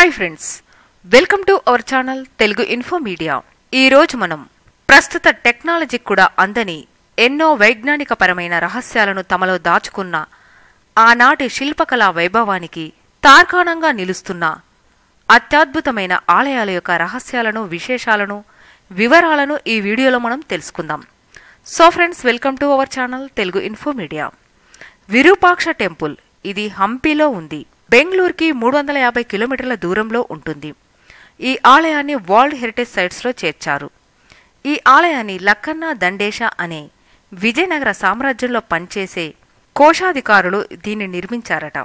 hi friends welcome to our channel Telugu info media ఈ రోజు మనం ప్రస్తుత టెక్నాలజీ కూడా అందని ఎన్నో వైజ్ఞానిక పరమైన రహస్యాలను తమలో దాచుకున్న ఆనాటి శిల్పకళా వైభవానికి తార్కాణంగా నిలుస్తున్న అత్యద్భుతమైన ఆలయాల యొక్క రహస్యాలను విశేషాలను వివరాలను ఈ వీడియోలో మనం తెలుసుకుందాం so friends welcome to our channel Telugu info media Virupaksha temple ఇది హంపీలో ఉంది బెంగళూరుకి మూడు వందల యాభై కిలోమీటర్ల దూరంలో ఉంటుంది ఈ ఆలయాన్ని వరల్డ్ హెరిటేజ్ సైట్స్లో చేర్చారు ఈ ఆలయాన్ని లక్కన్న దండేశ అనే విజయనగర సామ్రాజ్యంలో పనిచేసే కోశాధికారులు దీన్ని నిర్మించారట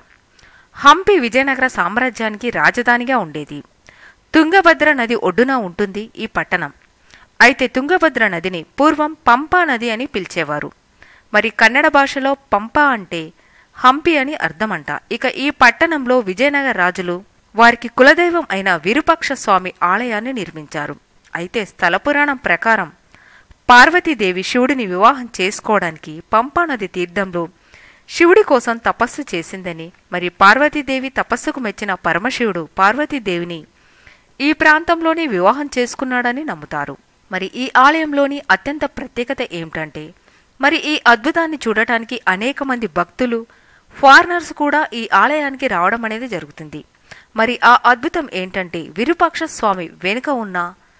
హంపి విజయనగర సామ్రాజ్యానికి రాజధానిగా ఉండేది తుంగభద్ర నది ఒడ్డున ఉంటుంది ఈ పట్టణం అయితే తుంగభద్ర నదిని పూర్వం పంపా నది అని పిలిచేవారు మరి కన్నడ భాషలో పంపా అంటే హంపి అని అర్థమంట ఇక ఈ పట్టణంలో విజయనగర రాజులు వారికి కులదైవం అయిన విరూపాక్ష స్వామి ఆలయాన్ని నిర్మించారు అయితే స్థల పురాణం ప్రకారం పార్వతీదేవి శివుడిని వివాహం చేసుకోవడానికి పంపా నది తీర్థంలో శివుడి కోసం తపస్సు చేసిందని మరి పార్వతీదేవి తపస్సుకు మెచ్చిన పరమశివుడు పార్వతీదేవిని ఈ ప్రాంతంలోనే వివాహం చేసుకున్నాడని నమ్ముతారు మరి ఈ ఆలయంలోని అత్యంత ప్రత్యేకత ఏమిటంటే మరి ఈ అద్భుతాన్ని చూడటానికి అనేక మంది భక్తులు ఫారినర్స్ కూడా ఈ ఆలయానికి రావడం అనేది జరుగుతుంది మరి ఆ అద్భుతం ఏంటంటే విరూపాక్ష స్వామి వెనుక ఉన్న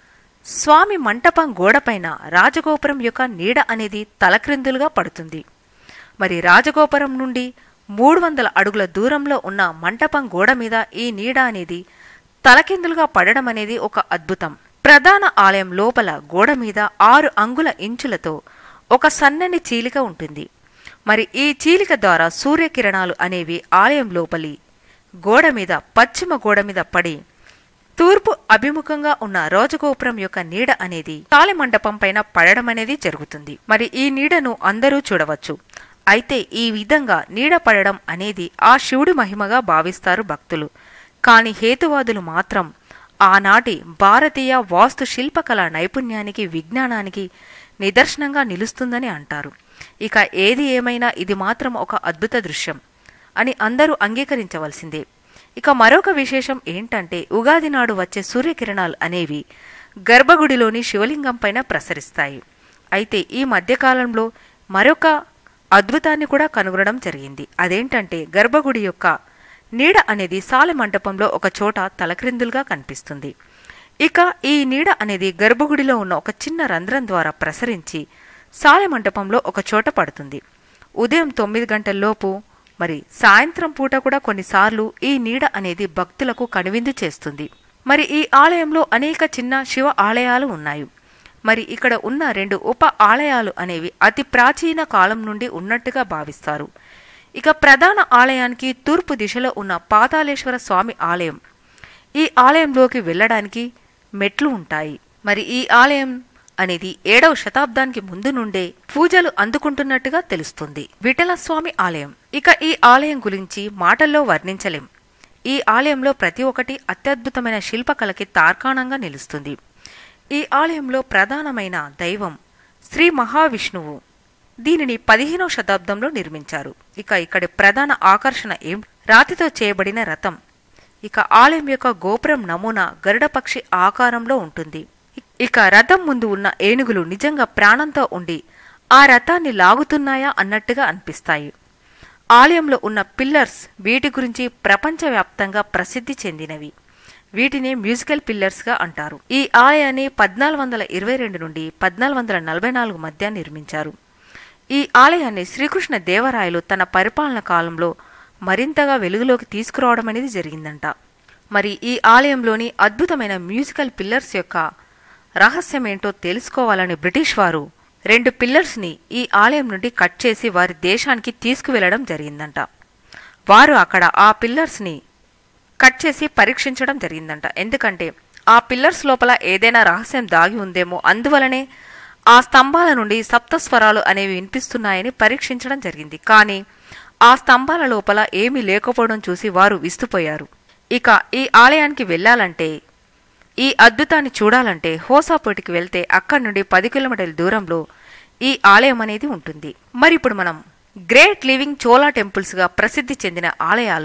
స్వామి మంటపం గోడపైన రాజగోపురం యొక్క నీడ అనేది తలక్రిందులుగా పడుతుంది మరి రాజగోపురం నుండి మూడు వందల అడుగుల దూరంలో ఉన్న మంటపం గోడ మీద ఈ నీడ అనేది తలకిందులుగా పడడం అనేది ఒక అద్భుతం ప్రధాన ఆలయం లోపల గోడ మీద ఆరు అంగుల ఇంచులతో ఒక సన్నని చీలిక ఉంటుంది మరి ఈ చీలిక ద్వారా సూర్యకిరణాలు అనేవి ఆలయం లోపలి గోడ మీద పశ్చిమ గోడ మీద పడి తూర్పు అభిముఖంగా ఉన్న రాజగోపురం యొక్క నీడ అనేది తాళి మండపం పైన పడడం అనేది జరుగుతుంది మరి ఈ నీడను అందరూ చూడవచ్చు అయితే ఈ విధంగా నీడ పడడం అనేది ఆ శివుడి మహిమగా భావిస్తారు భక్తులు కాని హేతువాదులు మాత్రం ఆనాటి భారతీయ వాస్తు శిల్పకళ నైపుణ్యానికి విజ్ఞానానికి నిదర్శనంగా నిలుస్తుందని అంటారు ఇక ఏది ఏమైనా ఇది మాత్రం ఒక అద్భుత దృశ్యం అని అందరూ అంగీకరించవలసిందే ఇక మరొక విశేషం ఏంటంటే ఉగాది నాడు వచ్చే సూర్యకిరణాలు అనేవి గర్భగుడిలోని శివలింగం పైన ప్రసరిస్తాయి అయితే ఈ మధ్యకాలంలో మరొక అద్భుతాన్ని కూడా కనుగొనడం జరిగింది అదేంటంటే గర్భగుడి యొక్క నీడ అనేది సాలె మంటపంలో ఒక చోట తలక్రిందులుగా కనిపిస్తుంది ఇక ఈ నీడ అనేది గర్భగుడిలో ఉన్న ఒక చిన్న రంధ్రం ద్వారా ప్రసరించి సాలె మంటపంలో ఒక చోట పడుతుంది ఉదయం తొమ్మిది గంటల్లోపు మరి సాయంత్రం పూట కూడా కొన్నిసార్లు ఈ నీడ అనేది భక్తులకు కనువిందు చేస్తుంది మరి ఈ ఆలయంలో అనేక చిన్న శివ ఆలయాలు ఉన్నాయి మరి ఇక్కడ ఉన్న రెండు ఉప ఆలయాలు అనేవి అతి ప్రాచీన కాలం నుండి ఉన్నట్టుగా భావిస్తారు ఇక ప్రధాన ఆలయానికి తూర్పు దిశలో ఉన్న పాతాళేశ్వర స్వామి ఆలయం ఈ ఆలయంలోకి వెళ్ళడానికి మెట్లు ఉంటాయి మరి ఈ ఆలయం అనేది ఏడవ శతాబ్దానికి ముందు నుండే పూజలు అందుకుంటున్నట్టుగా తెలుస్తుంది విఠలస్వామి ఆలయం ఇక ఈ ఆలయం గురించి మాటల్లో వర్ణించలేం ఈ ఆలయంలో ప్రతి ఒక్కటి అత్యద్భుతమైన శిల్పకళకి తార్కాణంగా నిలుస్తుంది ఈ ఆలయంలో ప్రధానమైన దైవం శ్రీ మహావిష్ణువు దీనిని పదిహేనవ శతాబ్దంలో నిర్మించారు ఇక ఇక్కడి ప్రధాన ఆకర్షణ ఏం రాతితో చేయబడిన రథం ఇక ఆలయం యొక్క గోపురం నమూనా గరుడపక్షి ఆకారంలో ఉంటుంది ఇక రథం ముందు ఉన్న ఏనుగులు నిజంగా ప్రాణంతో ఉండి ఆ రథాన్ని లాగుతున్నాయా అన్నట్టుగా అనిపిస్తాయి ఆలయంలో ఉన్న పిల్లర్స్ వీటి గురించి ప్రపంచవ్యాప్తంగా ప్రసిద్ధి చెందినవి వీటిని మ్యూజికల్ పిల్లర్స్గా అంటారు ఈ ఆలయాన్ని పద్నాలుగు వందల ఇరవై రెండు నుండి పద్నాలుగు వందల నలభై నాలుగు మధ్య నిర్మించారు ఈ ఆలయాన్ని శ్రీకృష్ణ దేవరాయలు తన పరిపాలన కాలంలో మరింతగా వెలుగులోకి తీసుకురావడం అనేది జరిగిందంట మరి ఈ ఆలయంలోని అద్భుతమైన మ్యూజికల్ పిల్లర్స్ యొక్క రహస్యమేంటో తెలుసుకోవాలని బ్రిటిష్ వారు రెండు పిల్లర్స్ని ఈ ఆలయం నుండి కట్ చేసి వారి దేశానికి తీసుకువెళ్లడం జరిగిందంట వారు అక్కడ ఆ పిల్లర్స్ని కట్ చేసి పరీక్షించడం జరిగిందంట ఎందుకంటే ఆ పిల్లర్స్ లోపల ఏదైనా రహస్యం దాగి ఉందేమో అందువలనే ఆ స్తంభాల నుండి సప్తస్వరాలు అనేవి వినిపిస్తున్నాయని పరీక్షించడం జరిగింది కానీ ఆ స్తంభాల లోపల ఏమీ లేకపోవడం చూసి వారు విస్తుపోయారు ఇక ఈ ఆలయానికి వెళ్ళాలంటే ఈ అద్భుతాన్ని చూడాలంటే హోసాపేటికి వెళ్తే అక్కడి నుండి పది కిలోమీటర్ల దూరంలో ఈ ఆలయం అనేది ఉంటుంది మరి ఇప్పుడు మనం గ్రేట్ లివింగ్ చోలా టెంపుల్స్గా ప్రసిద్ధి చెందిన ఆలయాల్లో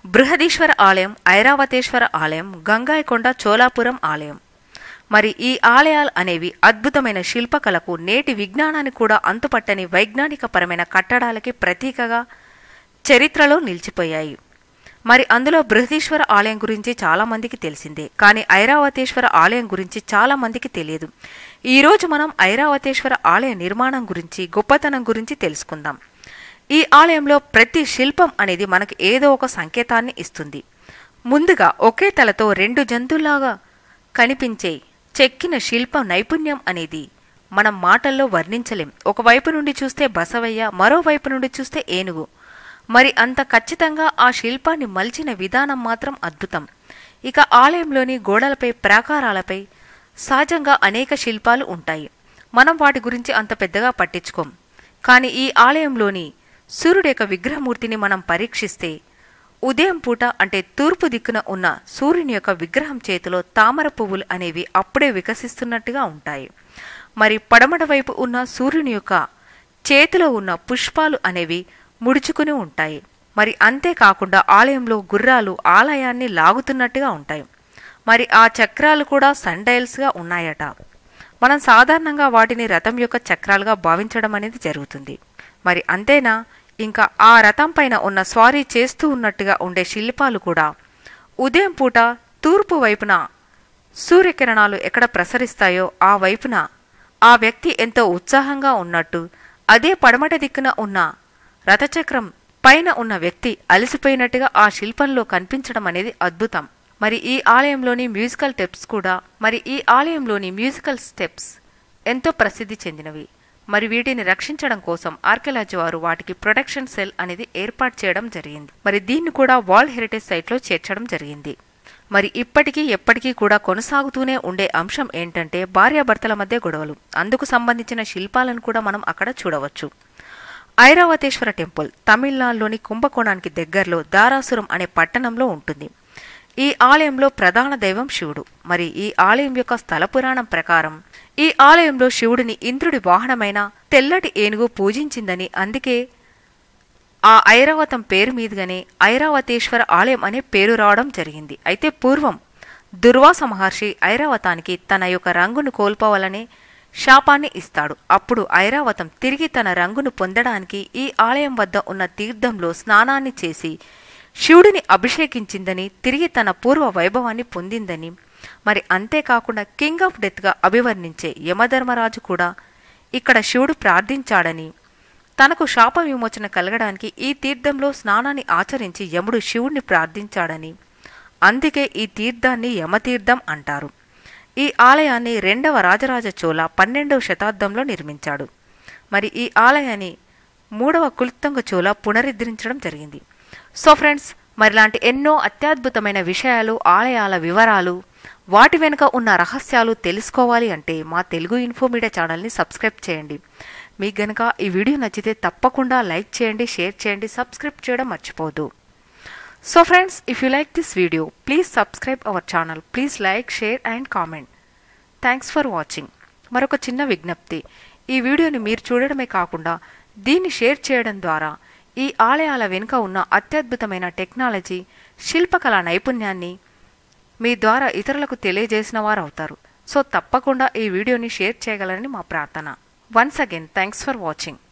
బృహదీశ్వర ఆలయం ఐరావతేశ్వర ఆలయం గంగాయకొండ చోళాపురం ఆలయం మరి ఈ ఆలయాలు అనేవి అద్భుతమైన శిల్పకళకు నేటి విజ్ఞానాన్ని కూడా అంతుపట్టని వైజ్ఞానికపరమైన కట్టడాలకి ప్రతీకగా చరిత్రలో నిలిచిపోయాయి మరి అందులో బృహదీశ్వర ఆలయం గురించి చాలా మందికి తెలిసిందే కానీ ఐరావతేశ్వర ఆలయం గురించి చాలా మందికి తెలియదు ఈ రోజు మనం ఐరావతేశ్వర ఆలయ నిర్మాణం గురించి గొప్పతనం గురించి తెలుసుకుందాం ఈ ఆలయంలో ప్రతి శిల్పం అనేది మనకు ఏదో ఒక సంకేతాన్ని ఇస్తుంది ముందుగా ఒకే తలతో రెండు జంతువులాగా కనిపించే చెక్కిన శిల్ప నైపుణ్యం అనేది మనం మాటల్లో వర్ణించలేం ఒకవైపు నుండి చూస్తే బసవయ్య మరోవైపు నుండి చూస్తే ఏనుగు మరి అంత ఖచ్చితంగా ఆ శిల్పాన్ని మలిచిన విధానం మాత్రం అద్భుతం ఇక ఆలయంలోని గోడలపై ప్రాకారాలపై సహజంగా అనేక శిల్పాలు ఉంటాయి మనం వాటి గురించి అంత పెద్దగా పట్టించుకోం కానీ ఈ ఆలయంలోని సూర్యుడి యొక్క విగ్రహమూర్తిని మనం పరీక్షిస్తే ఉదయం పూట అంటే తూర్పు దిక్కున ఉన్న సూర్యుని యొక్క విగ్రహం చేతిలో తామర పువ్వులు అనేవి అప్పుడే వికసిస్తున్నట్టుగా ఉంటాయి మరి పడమట వైపు ఉన్న సూర్యుని యొక్క చేతిలో ఉన్న పుష్పాలు అనేవి ముడుచుకుని ఉంటాయి మరి అంతేకాకుండా ఆలయంలో గుర్రాలు ఆలయాన్ని లాగుతున్నట్టుగా ఉంటాయి మరి ఆ చక్రాలు కూడా సండైల్స్గా ఉన్నాయట మనం సాధారణంగా వాటిని రథం యొక్క చక్రాలుగా భావించడం అనేది జరుగుతుంది మరి అంతేనా ఇంకా ఆ రథం పైన ఉన్న స్వారీ చేస్తూ ఉన్నట్టుగా ఉండే శిల్పాలు కూడా ఉదయం పూట తూర్పు వైపున సూర్యకిరణాలు ఎక్కడ ప్రసరిస్తాయో ఆ వైపున ఆ వ్యక్తి ఎంతో ఉత్సాహంగా ఉన్నట్టు అదే పడమట దిక్కున ఉన్న రథచక్రం పైన ఉన్న వ్యక్తి అలసిపోయినట్టుగా ఆ శిల్పంలో కనిపించడం అనేది అద్భుతం మరి ఈ ఆలయంలోని మ్యూజికల్ స్టెప్స్ కూడా మరి ఈ ఆలయంలోని మ్యూజికల్ స్టెప్స్ ఎంతో ప్రసిద్ధి చెందినవి మరి వీటిని రక్షించడం కోసం ఆర్కియాలజీ వారు వాటికి ప్రొటెక్షన్ సెల్ అనేది ఏర్పాటు చేయడం జరిగింది మరి దీన్ని కూడా వరల్డ్ హెరిటేజ్ సైట్లో చేర్చడం జరిగింది మరి ఇప్పటికీ ఎప్పటికీ కూడా కొనసాగుతూనే ఉండే అంశం ఏంటంటే భార్యాభర్తల మధ్య గొడవలు అందుకు సంబంధించిన శిల్పాలను కూడా మనం అక్కడ చూడవచ్చు ఐరావతేశ్వర టెంపుల్ తమిళనాడులోని కుంభకోణానికి దగ్గరలో దారాసురం అనే పట్టణంలో ఉంటుంది ఈ ఆలయంలో ప్రధాన దైవం శివుడు మరి ఈ ఆలయం యొక్క స్థల పురాణం ప్రకారం ఈ ఆలయంలో శివుడిని ఇంద్రుడి వాహనమైన తెల్లటి ఏనుగు పూజించిందని అందుకే ఆ ఐరావతం పేరు మీదుగానే ఐరావతేశ్వర ఆలయం అనే పేరు రావడం జరిగింది అయితే పూర్వం దుర్వాస మహర్షి ఐరావతానికి తన యొక్క రంగును కోల్పోవాలనే శాపాన్ని ఇస్తాడు అప్పుడు ఐరావతం తిరిగి తన రంగును పొందడానికి ఈ ఆలయం వద్ద ఉన్న తీర్థంలో స్నానాన్ని చేసి శివుడిని అభిషేకించిందని తిరిగి తన పూర్వ వైభవాన్ని పొందిందని మరి అంతేకాకుండా కింగ్ ఆఫ్ డెత్గా అభివర్ణించే యమధర్మరాజు కూడా ఇక్కడ శివుడు ప్రార్థించాడని తనకు శాప విమోచన కలగడానికి ఈ తీర్థంలో స్నానాన్ని ఆచరించి యముడు శివుణ్ణి ప్రార్థించాడని అందుకే ఈ తీర్థాన్ని యమతీర్థం అంటారు ఈ ఆలయాన్ని రెండవ రాజరాజ చోళ పన్నెండవ శతాబ్దంలో నిర్మించాడు మరి ఈ ఆలయాన్ని మూడవ కుల్తంగ చోళ పునరుద్ధరించడం జరిగింది సో ఫ్రెండ్స్ మరిలాంటి ఎన్నో అత్యద్భుతమైన విషయాలు ఆలయాల వివరాలు వాటి వెనుక ఉన్న రహస్యాలు తెలుసుకోవాలి అంటే మా తెలుగు ఇన్ఫో మీడియా ఛానల్ని సబ్స్క్రైబ్ చేయండి మీకు గనక ఈ వీడియో నచ్చితే తప్పకుండా లైక్ చేయండి షేర్ చేయండి సబ్స్క్రైబ్ చేయడం మర్చిపోదు so friends if you like this video please subscribe our channel please like share and comment thanks for watching మరొక చిన్న విజ్ఞప్తి ఈ వీడియోని మీరు చూడడమే కాకుండా దీన్ని షేర్ చేయడం ద్వారా ఈ ఆలయాల వెనుక ఉన్న అత్యద్భుతమైన టెక్నాలజీ శిల్పకళా నైపుణ్యాన్ని మీ ద్వారా ఇతరులకు తెలియజేసిన వారు అవుతారు సో తప్పకుండా ఈ వీడియోని షేర్ చేయగలరని మా ప్రార్థన once again thanks for watching